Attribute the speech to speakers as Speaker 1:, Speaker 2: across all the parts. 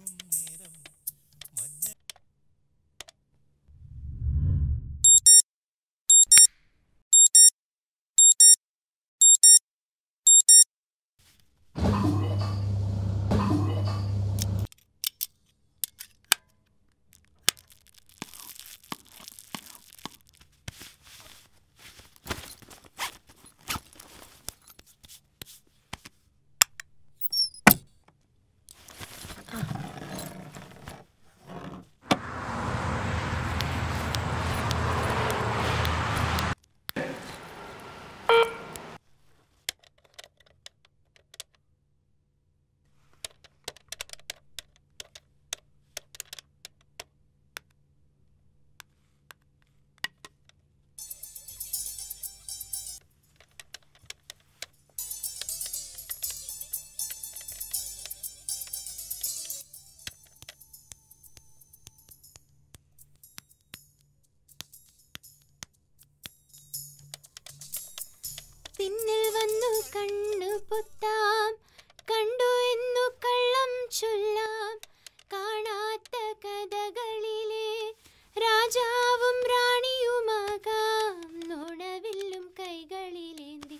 Speaker 1: പിന്നിൽ വന്നു കണ്ണു പൊത്താം കണ്ടു എന്നു കള്ളം ചൊല്ലാം കാണാത്ത കഥകളിലെ രാജാവും റാണിയുമാകാം നുണവില്ലും കൈകളിലേന്തി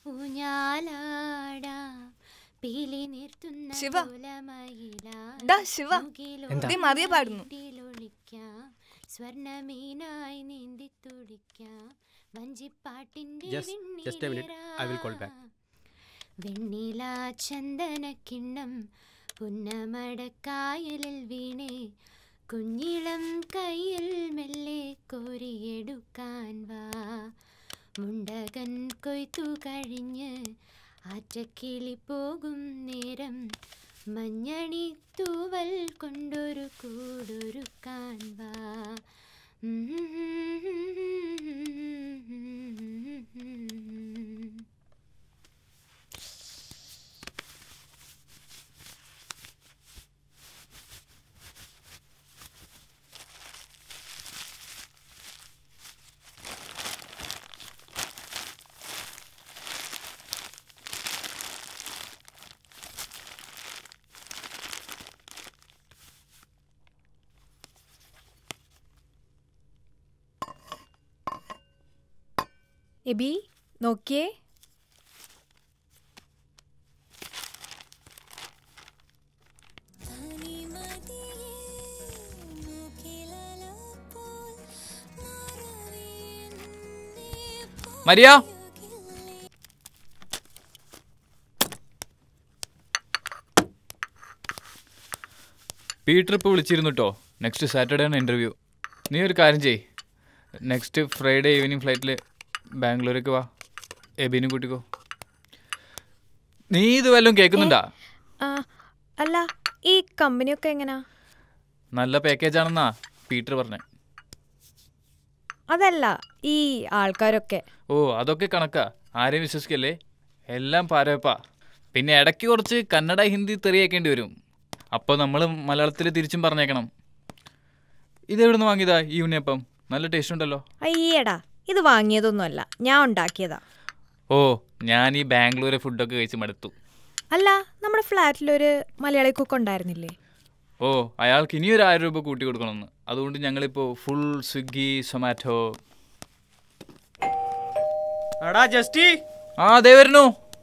Speaker 1: ഊഞ്ഞാലാടാം പീലി നിർത്തുന്ന
Speaker 2: ശിവ.
Speaker 1: കോലമയിലാടാം.
Speaker 2: ഡാ ശിവ
Speaker 1: മുകിലൊളിക്കാൻ
Speaker 2: ദേ മറിയ പാടുന്നു
Speaker 1: വീട്ടിലൊളിക്കാം. സ്വർണ്ണമീനായി നീന്തി തുടിക്കാം വഞ്ചിപ്പാട്ടിന്റെ
Speaker 3: Just- just a minute. I will call back.
Speaker 1: വെണ്ണില ചന്ദനക്കിണ്ണം പുന്നമടക്കായലിൽ വീണേ കുഞ്ഞിളം കയ്യിൽ മെല്ലെ കോരിയെടുക്കാൻ വാ മുണ്ടകൻ കൊയ്ത്തു കഴിഞ്ഞ് ആറ്റക്കിളി പോകും നേരം മഞ്ഞണി തൂവൽ കൊണ്ടൊരു കൂടൊരുക്കാൻ വാ
Speaker 4: എബി നോക്കിയേ
Speaker 5: മരിയ പീറ്റർ ഇപ്പോൾ വിളിച്ചിരുന്നു കേട്ടോ നെക്സ്റ്റ് സാറ്റർഡേ ആണ് ഇൻ്റർവ്യൂ നീ ഒരു കാര്യം ചെയ് നെക്സ്റ്റ് ഫ്രൈഡേ ഈവനിങ് ഫ്ലൈറ്റിൽ ബാംഗ്ലൂരേക്ക് വാ എബിനും കൂട്ടിക്കോ നീ ഇത് വല്ലതും കേൾക്കുന്നുണ്ടാ
Speaker 4: ആ അല്ല ഈ കമ്പനിയൊക്കെ എങ്ങനാ
Speaker 5: നല്ല പാക്കേജ് ആണെന്നാ പീറ്റർ പറഞ്ഞേ
Speaker 4: അതല്ല ഈ ആൾക്കാരൊക്കെ
Speaker 5: ഓ അതൊക്കെ കണക്കാ ആരെയും വിശ്വസിക്കല്ലേ എല്ലാം പാരപ്പാ പിന്നെ ഇടയ്ക്ക് കുറച്ച് കന്നഡ ഹിന്ദി തെറിയേക്കേണ്ടി വരും അപ്പോൾ നമ്മൾ മലയാളത്തിൽ തിരിച്ചും പറഞ്ഞേക്കണം ഇതെവിടുന്ന് വാങ്ങിയതാ ഈ ഉണ്ണിയപ്പം നല്ല ടേസ്റ്റ് ഉണ്ടല്ലോ
Speaker 4: അയ്യടാ ഇത് വാങ്ങിയതൊന്നുമല്ല ഞാൻ ഉണ്ടാക്കിയതാ
Speaker 5: ഓ ഞാൻ ഈ ബാംഗ്ലൂരെ ഫുഡൊക്കെ കഴിച്ച് മടുത്തു
Speaker 4: അല്ല നമ്മുടെ ഫ്ലാറ്റിലൊരു മലയാളി കുക്ക് ഉണ്ടായിരുന്നില്ലേ
Speaker 5: ഓ അയാൾക്ക് ഇനിയൊരു ആയിരം രൂപ കൂട്ടി കൊടുക്കണമെന്ന് അതുകൊണ്ട് ഞങ്ങളിപ്പോൾ ഫുൾ സ്വിഗ്ഗി സൊമാറ്റോ
Speaker 3: എടാ ജസ്റ്റി
Speaker 5: ആ അതേ വരുന്നു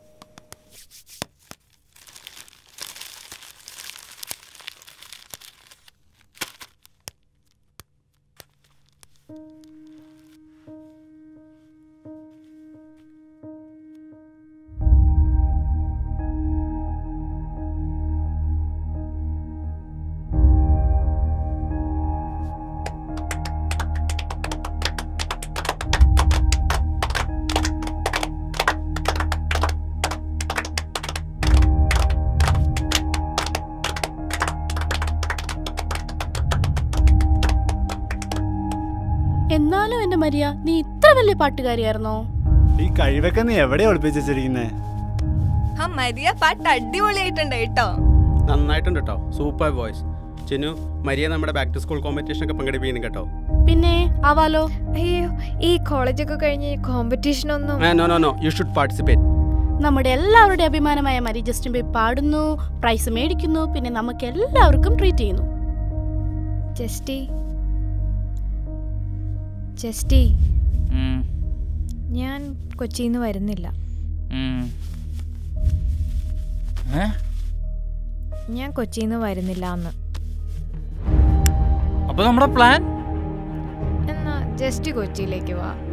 Speaker 6: എന്നാലും എന്റെ മരിയ നീ ഇത്ര വലിയ പാട്ടുകാരിയായിരുന്നോ
Speaker 3: ഈ കഴിവൊക്കെ നീ എവിടെ ഒളിപ്പിച്ച് വെച്ചിരിക്കുന്നേ
Speaker 2: ആ മരിയ പാട്ട് അടിപൊളിയായിട്ടുണ്ട് കേട്ടോ
Speaker 3: നന്നായിട്ടുണ്ട് കേട്ടോ സൂപ്പർ വോയിസ് ചിനു മരിയ നമ്മുടെ ബാക്ക് ടു സ്കൂൾ കോമ്പറ്റീഷൻ ഒക്കെ പങ്കെടുപ്പിക്കുന്നു കേട്ടോ
Speaker 6: പിന്നെ ആവാലോ
Speaker 4: അയ്യോ ഈ കോളേജൊക്കെ കഴിഞ്ഞ് കോമ്പറ്റീഷനൊന്നും
Speaker 3: no no no you should participate
Speaker 6: നമ്മുടെ എല്ലാവരുടെ അഭിമാനമായ മരി ജസ്റ്റിൻ ബേബി പാടുന്നു പ്രൈസ് മേടിക്കുന്നു പിന്നെ നമുക്ക് എല്ലാവർക്കും ട്രീറ്റ് ചെയ്യുന്നു
Speaker 4: ജസ്റ്റി ജസ്റ്റി
Speaker 5: ഉം,
Speaker 4: ഞാൻ കൊച്ചിയിൽ നിന്ന് വരുന്നില്ല
Speaker 5: ഉം. ഏ
Speaker 4: ഞാൻ കൊച്ചിയിൽ നിന്ന് വരുന്നില്ല എന്ന്
Speaker 5: അപ്പൊ നമ്മുടെ പ്ലാൻ
Speaker 4: എന്നാ ജസ്റ്റ് കൊച്ചിയിലേക്ക് വാ